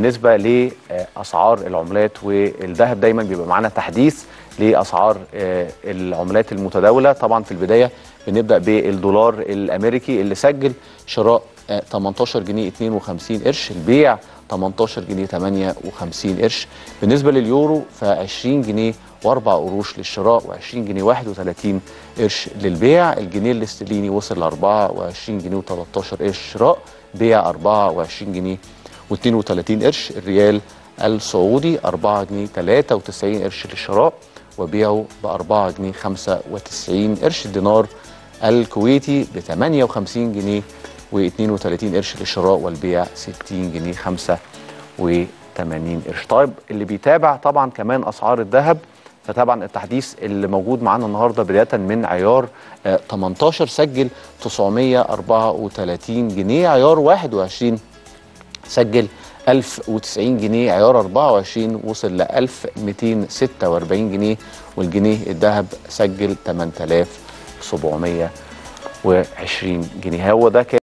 بالنسبه لاسعار العملات والذهب دايما بيبقى معانا تحديث لاسعار آه، العملات المتداوله طبعا في البدايه بنبدا بالدولار الامريكي اللي سجل شراء آه، 18 جنيه 52 قرش البيع 18 جنيه 58 قرش بالنسبه لليورو ف 20 جنيه و4 قروش للشراء و20 جنيه 31 قرش للبيع الجنيه الاسترليني وصل ل 24 جنيه و13 قرش شراء بيع 24 جنيه و32 قرش الريال السعودي 4 جنيه 93 قرش للشراء وبيعه ب 4 جنيه 95 قرش الدينار الكويتي ب 58 جنيه و32 قرش للشراء والبيع 60 جنيه 85 قرش طيب اللي بيتابع طبعا كمان اسعار الذهب فطبعا التحديث اللي موجود معانا النهارده بدايه من عيار آه، 18 سجل 934 جنيه عيار 21 سجل 1090 جنيه عيار 24 وصل ل 1246 جنيه والجنيه الذهب سجل 8720 جنيه هو ده كان